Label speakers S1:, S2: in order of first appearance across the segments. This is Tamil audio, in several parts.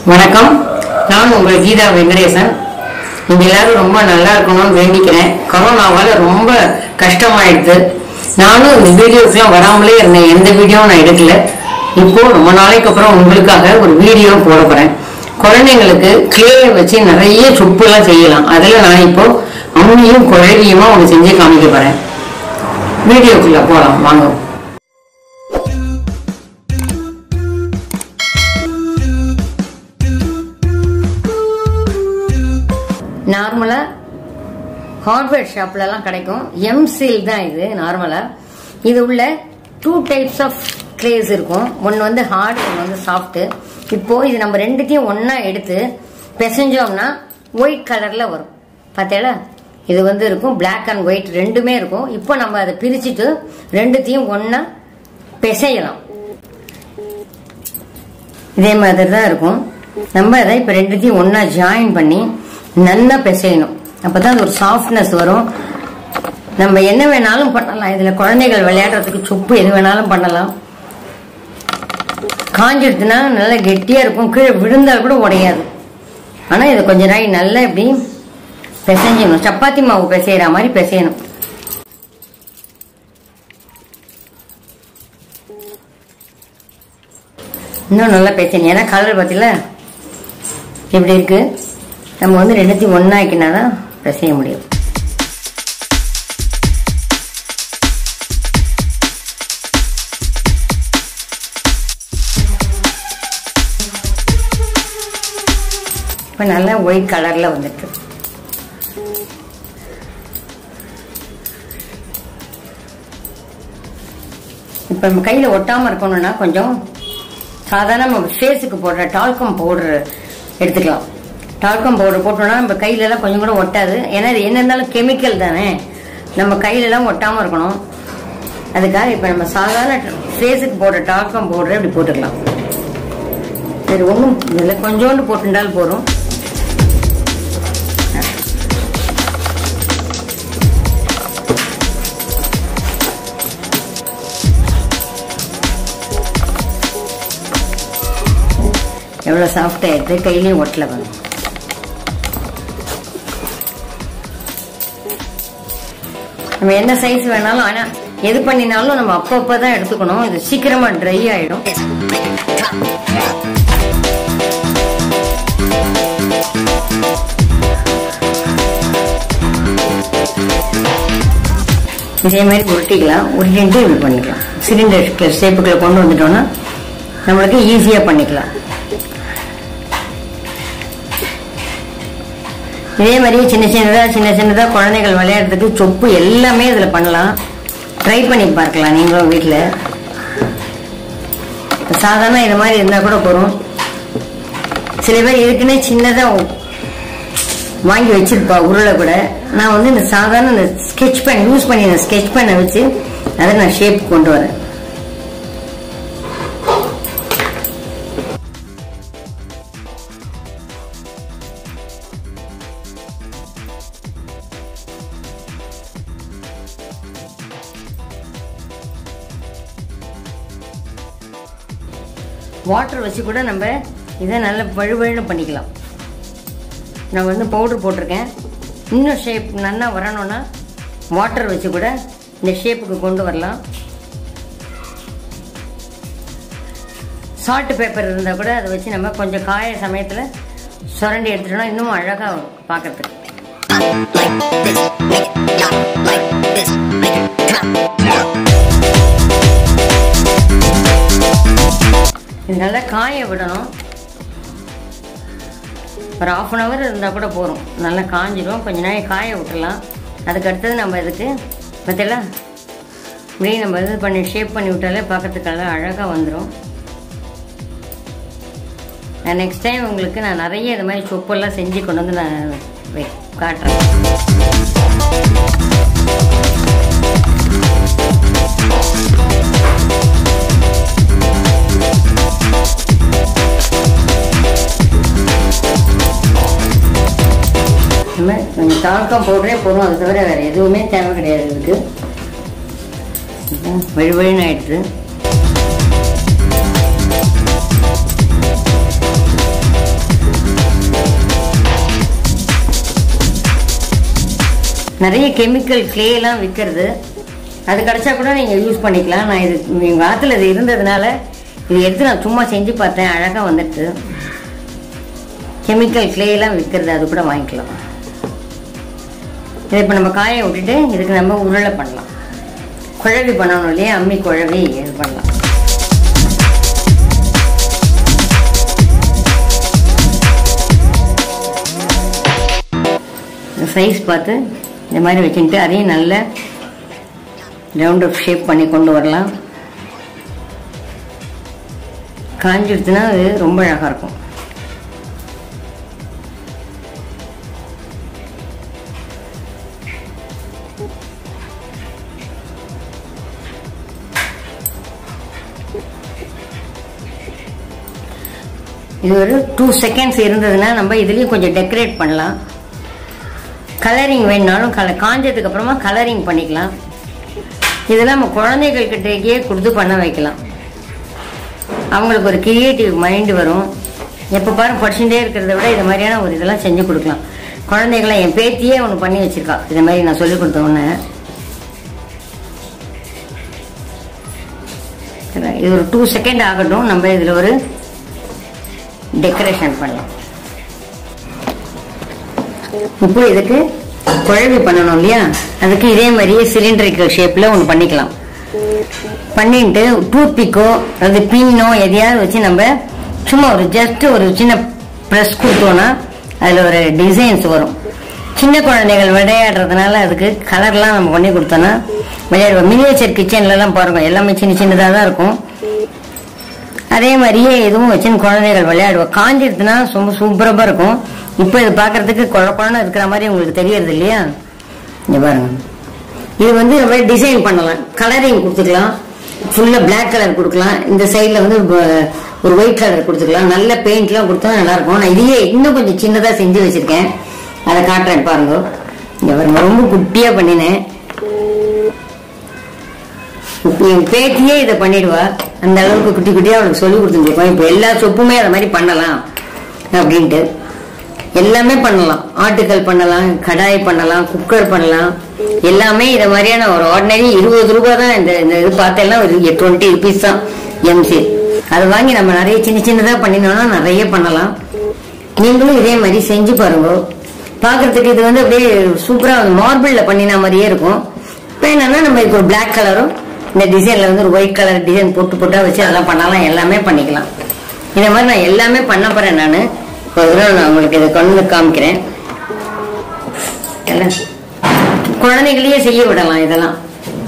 S1: வணக்கம் நான் உங்கள் கீதா வெங்கடேசன் நீங்க எல்லாரும் ரொம்ப நல்லா இருக்கணும்னு வேண்டிக்கிறேன் கொரோனாவால ரொம்ப கஷ்டமாயிடுது நானும் இந்த வீடியோக்கெல்லாம் வராமலே இருந்தேன் எந்த வீடியோவும் நான் எடுக்கல இப்போ ரொம்ப நாளைக்கு அப்புறம் உங்களுக்காக ஒரு வீடியோ போட போறேன் குழந்தைங்களுக்கு கிளேயை வச்சு நிறைய சுப்புலாம் செய்யலாம் அதுல நான் இப்போ அம்மியும் குழவியுமா ஒன்று செஞ்சு காமிக்க போறேன் வீடியோக்குள்ள போலாம் வாங்க நார்மலா ஹார்ட்வேர் ஷாப்லலாம் கிடைக்கும் எம் சீல் தான் இது நார்மலா இது உள்ள டூ டைப்ஸ் ஆஃப் கிளேஸ் இருக்கும் ஒன்று வந்து ஹார்ட் ஒன்று வந்து சாஃப்ட் இப்போ இது நம்ம ரெண்டுத்தையும் ஒண்ணா எடுத்து பிசைஞ்சோம்னா ஒயிட் கலர்ல வரும் பார்த்தேல இது வந்து இருக்கும் Black அண்ட் ஒயிட் ரெண்டுமே இருக்கும் இப்போ நம்ம அதை பிரிச்சுட்டு ரெண்டுத்தையும் ஒண்ணா பிசையலாம் இதே மாதிரி தான் இருக்கும் நம்ம அதை இப்போ ரெண்டுத்தையும் ஒண்ணா ஜாயின் பண்ணி நல்லா பிசையணும் அப்பதான் அது ஒரு சாஃப்ட்னஸ் வரும் நம்ம என்ன வேணாலும் பண்ணலாம் இதுல குழந்தைகள் விளையாடுறதுக்கு சொப்பு எது வேணாலும் பண்ணலாம் காஞ்சிடுச்சுன்னா நல்லா கெட்டியா இருக்கும் கீழே விழுந்தால் கூட உடையாது ஆனா இது கொஞ்ச நாள் நல்லா இப்படி பிசைஞ்சிடணும் சப்பாத்தி மாவு பிசைகிற மாதிரி பிசையணும் இன்னும் நல்லா பேசணும் ஏன்னா கலர் பார்த்தீங்களா இப்படி இருக்கு நம்ம வந்து ரெண்டுத்தையும் ஒன்னாக்கினா தான் பிசைய முடியும் இப்போ நல்லா ஒயிட் கலர்ல வந்துட்டு இப்போ நம்ம கையில் ஒட்டாமல் இருக்கணும்னா கொஞ்சம் சாதாரண நம்ம ஃபேஸுக்கு போடுற டால்கம் பவுடர் எடுத்துக்கலாம் டால்கம் பவுடர் போட்டோம்னா நம்ம கையிலலாம் கொஞ்சம் கூட ஒட்டாது ஏன்னா இது என்ன இருந்தாலும் கெமிக்கல் தானே நம்ம கையிலலாம் ஒட்டாமல் இருக்கணும் அதுக்காக இப்போ நம்ம சாதாரண ஃபேஸுக்கு போடுற டால்கம் பவுடர் இப்படி போட்டுக்கலாம் சரி ஒன்றும் இதில் கொஞ்சோண்டு போட்டுட்டால் போதும் எவ்வளோ சாஃப்டாக எடுத்து கையிலையும் ஒட்டல வந்து நம்ம என்ன சைஸ் வேணாலும் ஆனால் எது பண்ணினாலும் நம்ம அப்பப்போ தான் எடுத்துக்கணும் இது சீக்கிரமா ட்ரை ஆயிடும் இதே மாதிரி உருட்டிக்கலாம் உருட்டிட்டு இப்படி பண்ணிக்கலாம் சிலிண்டர் ஷேப்புக்குள்ள கொண்டு வந்துட்டோம்னா நம்மளுக்கு ஈஸியா பண்ணிக்கலாம் இதே மாதிரி சின்ன சின்னதா சின்ன சின்னதா குழந்தைகள் விளையாடுறதுக்கு சொப்பு எல்லாமே இதுல பண்ணலாம் ட்ரை பண்ணி பார்க்கலாம் நீங்களும் வீட்டில் சாதாரண இது மாதிரி இருந்தா கூட போறோம் சில பேர் இதுக்குன்னே சின்னதா வாங்கி வச்சிருப்பா உருளை கூட நான் வந்து இந்த சாதாரண இந்த ஸ்கெட்ச் பென் யூஸ் பண்ணி இந்த ஸ்கெட்ச் பெண்ணை வச்சு அதை நான் ஷேப் கொண்டு வரேன் வாட்டர் வச்சு கூட நம்ம இதை நல்ல வழுவழுன்னு பண்ணிக்கலாம் நான் வந்து பவுடர் போட்டிருக்கேன் இன்னும் ஷேப் நல்லா வரணும்னா வாட்டர் வச்சு கூட இந்த ஷேப்புக்கு கொண்டு வரலாம் சால்ட் பேப்பர் இருந்தால் கூட அதை வச்சு நம்ம கொஞ்சம் காய சமயத்தில் சுரண்டி எடுத்துட்டோம்னா இன்னும் அழகாக வரும் பார்க்கறதுக்கு
S2: like this, make it not like this, make it clap.
S1: இது நல்லா காய விடணும் ஒரு ஆஃப் அன் ஹவர் இருந்தால் கூட போதும் நல்லா காஞ்சிடும் கொஞ்ச நேரம் காய விட்டுலாம் அதுக்கு அடுத்தது நம்ம இதுக்கு பார்த்தீங்களா இப்படியே நம்ம இது பண்ணி ஷேப் பண்ணி விட்டாலே பார்க்கறதுக்கு நல்லா அழகாக வந்துடும் நான் நெக்ஸ்ட் டைம் உங்களுக்கு நான் நிறைய இது மாதிரி சொப்பெல்லாம் செஞ்சு கொண்டு வந்து நான் வை- காட்டுறேன் நம்ம கொஞ்சம் தாழ்க்கம் போடுறே போதும் அது தவிர வேற எதுவுமே தேவை கிடையாது இதுக்கு வழி வழின்னு ஆயிடுது நிறைய கெமிக்கல் எல்லாம் விற்கிறது அது கிடைச்சா கூட நீங்கள் யூஸ் பண்ணிக்கலாம் நான் இது எங்கள் ஆற்றுல இது இருந்ததுனால இது எடுத்து நான் சும்மா செஞ்சு பார்த்தேன் அழகாக வந்துட்டு கெமிக்கல் எல்லாம் விற்கிறது அது கூட வாங்கிக்கலாம் இதை இப்போ நம்ம காய விட்டுட்டு இதுக்கு நம்ம உருளை பண்ணலாம் குழவி பண்ணணும் இல்லையா அம்மி குழவி இது பண்ணலாம் சைஸ் பார்த்து இந்த மாதிரி வச்சுட்டு அதையும் நல்ல ரவுண்ட் ஆஃப் ஷேப் பண்ணி கொண்டு வரலாம் காஞ்சிடுச்சுன்னா அது ரொம்ப அழகாக இருக்கும் இது ஒரு டூ செகண்ட்ஸ் இருந்ததுன்னா நம்ம இதுலேயும் கொஞ்சம் டெக்கரேட் பண்ணலாம் கலரிங் வேணுனாலும் கல காஞ்சதுக்கு அப்புறமா கலரிங் பண்ணிக்கலாம் இதெல்லாம் நம்ம குழந்தைகள் கிட்டேயே கொடுத்து பண்ண வைக்கலாம் அவங்களுக்கு ஒரு கிரியேட்டிவ் மைண்ட் வரும் எப்போ பாரு படிச்சுட்டே இருக்கிறத விட இது மாதிரியான ஒரு இதெல்லாம் செஞ்சு கொடுக்கலாம் குழந்தைகளாம் என் பேத்தியே ஒன்று பண்ணி வச்சிருக்கா இது மாதிரி நான் சொல்லி கொடுத்த உடனே இது ஒரு டூ செகண்ட் ஆகட்டும் நம்ம இதில் ஒரு டெக்கரேஷன் பண்ணலாம் இப்போ இதுக்கு குழவி பண்ணணும் இல்லையா அதுக்கு இதே மாதிரியே சிலிண்டரிக்கல் ஷேப்ல ஒன்று பண்ணிக்கலாம் பண்ணிட்டு டூத் பிக்கோ அது பின்னோ எதையாவது வச்சு நம்ம சும்மா ஒரு ஜஸ்ட் ஒரு சின்ன ப்ரெஸ் கொடுத்தோம்னா அதில் ஒரு டிசைன்ஸ் வரும் சின்ன குழந்தைகள் விளையாடுறதுனால அதுக்கு கலர்லாம் நம்ம பண்ணி கொடுத்தோன்னா விளையாடுவோம் மினியேச்சர் கிச்சன்லலாம் பாருங்க எல்லாமே சின்ன சின்னதாக தான் இருக்கும் அதே மாதிரியே இதுவும் வச்சுன்னு குழந்தைகள் விளையாடுவோம் காஞ்சிருச்சுன்னா ரொம்ப சூப்பராக இருக்கும் இப்போ இது பார்க்கறதுக்கு குழ குழன்னு இருக்கிற மாதிரி உங்களுக்கு தெரியறது இல்லையா இங்க பாருங்க இது வந்து நம்ம டிசைன் பண்ணலாம் கலரிங் கொடுத்துக்கலாம் ஃபுல்லாக பிளாக் கலர் கொடுக்கலாம் இந்த சைடில் வந்து ப- ஒரு ஒயிட் கலர் கொடுத்துக்கலாம் நல்ல பெயிண்ட்லாம் கொடுத்தா நல்லா இருக்கும் நான் இதையே இன்னும் கொஞ்சம் சின்னதாக செஞ்சு வச்சிருக்கேன் அதை காட்டுறேன் பாருங்க இங்க பாருங்க ரொம்ப குட்டியாக பண்ணினேன் இப்ப என் பேத்தியே இதை பண்ணிடுவா அந்த அளவுக்கு குட்டி குட்டியா அவளுக்கு சொல்லி கொடுத்துருக்கோம் இப்போ எல்லா சொப்புமே அதை மாதிரி பண்ணலாம் அப்படின்ட்டு எல்லாமே பண்ணலாம் ஆட்டுக்கல் பண்ணலாம் கடாய் பண்ணலாம் குக்கர் பண்ணலாம் எல்லாமே இதை மாதிரியான ஒரு ஆர்டினரி இருபது ரூபாய் தான் இந்த இந்த இது பார்த்தெல்லாம் ஒரு டுவெண்ட்டி ருபீஸ் தான் எம்சி அதை வாங்கி நம்ம நிறைய சின்ன சின்னதாக பண்ணினோம்னா நிறைய பண்ணலாம் நீங்களும் இதே மாதிரி செஞ்சு பாருங்க பார்க்கறதுக்கு இது வந்து அப்படியே சூப்பரா மார்பிள்ல பண்ணின மாதிரியே இருக்கும் இப்போ என்னன்னா நம்ம இதுக்கு ஒரு பிளாக் கலரும் இந்த டிசைன்ல வந்து ஒரு ஒயிட் கலர் டிசைன் போட்டு போட்டா வச்சு அதெல்லாம் பண்ணலாம் எல்லாமே பண்ணிக்கலாம் இந்த மாதிரி நான் எல்லாமே பண்ண போறேன் நான் இப்போ இதெல்லாம் நான் உங்களுக்கு இதை கொண்டு வந்து காமிக்கிறேன் எல்லாம் குழந்தைகளையே செய்ய விடலாம் இதெல்லாம்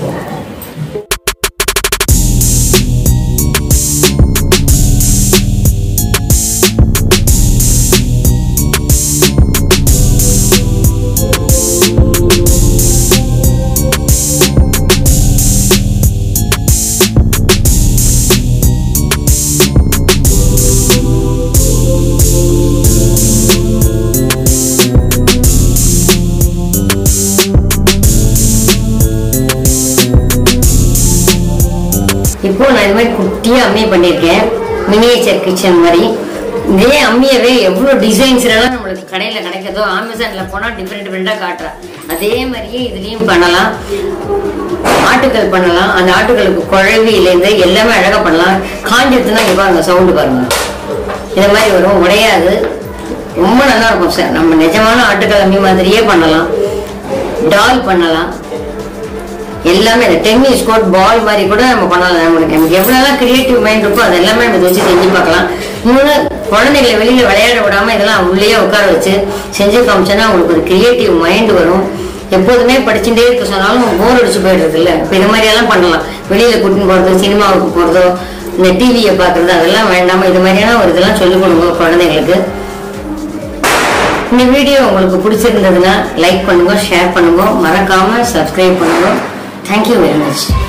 S1: இப்போ நான் இது மாதிரி குட்டியா அம்மி பண்ணியிருக்கேன் மினியேச்சர் கிச்சன் மாதிரி இதே அம்மியவே எவ்வளோ டிசைன்ஸ் எல்லாம் நம்மளுக்கு கடையில் கிடைக்கிறதோ அமேசான்ல போனால் டிஃப்ரெண்ட் டிஃப்ரெண்டாக காட்டுறா அதே மாதிரியே இதுலேயும் பண்ணலாம் ஆட்டுக்கல் பண்ணலாம் அந்த ஆட்டுக்களுக்கு குழவியிலேருந்து எல்லாமே அழகாக பண்ணலாம் காஞ்சிடுச்சுன்னா இங்க பாருங்க சவுண்டு பாருங்க இந்த மாதிரி வரும் உடையாது ரொம்ப நல்லா இருக்கும் சார் நம்ம நிஜமான ஆட்டுக்கல் அம்மி மாதிரியே பண்ணலாம் டால் பண்ணலாம் எல்லாமே இந்த டென்னிஸ் கோட் பால் மாதிரி கூட நம்ம பண்ணலாம் நம்மளுக்கு நமக்கு எவ்வளோலாம் கிரியேட்டிவ் மைண்ட் இருக்கோ அது எல்லாமே நம்ம இதை வச்சு செஞ்சு பார்க்கலாம் இன்னொன்று குழந்தைகளை வெளியில விளையாட விடாம இதெல்லாம் உள்ளேயே உட்கார வச்சு செஞ்சு காமிச்சோன்னா அவங்களுக்கு ஒரு கிரியேட்டிவ் மைண்ட் வரும் எப்போதுமே படிச்சுட்டே இருக்க சொன்னாலும் போர் அடிச்சு போயிடுறது இல்லை இப்போ இது மாதிரி எல்லாம் பண்ணலாம் வெளியில கூட்டின்னு போறது சினிமாவுக்கு போறதோ இந்த டிவியை பார்க்கறது அதெல்லாம் வேண்டாம இது மாதிரியான ஒரு இதெல்லாம் சொல்லிக் கொடுங்க குழந்தைங்களுக்கு இந்த வீடியோ உங்களுக்கு பிடிச்சிருந்ததுன்னா லைக் பண்ணுங்க ஷேர் பண்ணுங்க மறக்காம சப்ஸ்கிரைப் பண்ணுங்க தேங்க்யூ வெரி மச்